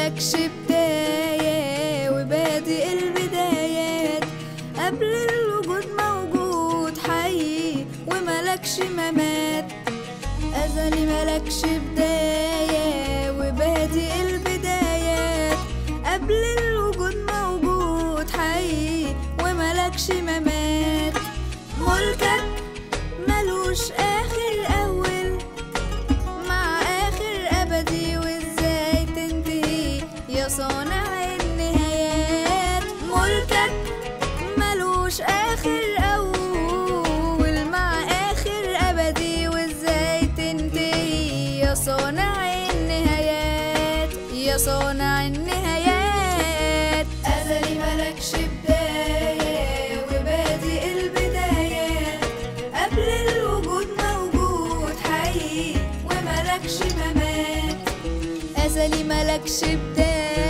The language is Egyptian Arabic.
ملكش بداية وبادئ البدايات قبل الوجود موجود حي وملكش ممات أزلي ملكش بداية وبادئ البدايات قبل الوجود موجود حي وملكش ممات ملكك ملوش آخر أول مع آخر أبدي وإزاي تنتهي يا صانع النهايات ملكك ملوش آخر أول مع آخر أبدي وإزاي تنتهي يا صانع النهايات يا صانع النهايات أزلي ملكش بداية وبادئ البدايات قبل الوجود موجود حي وملكش ممات أزلي ملكش بداية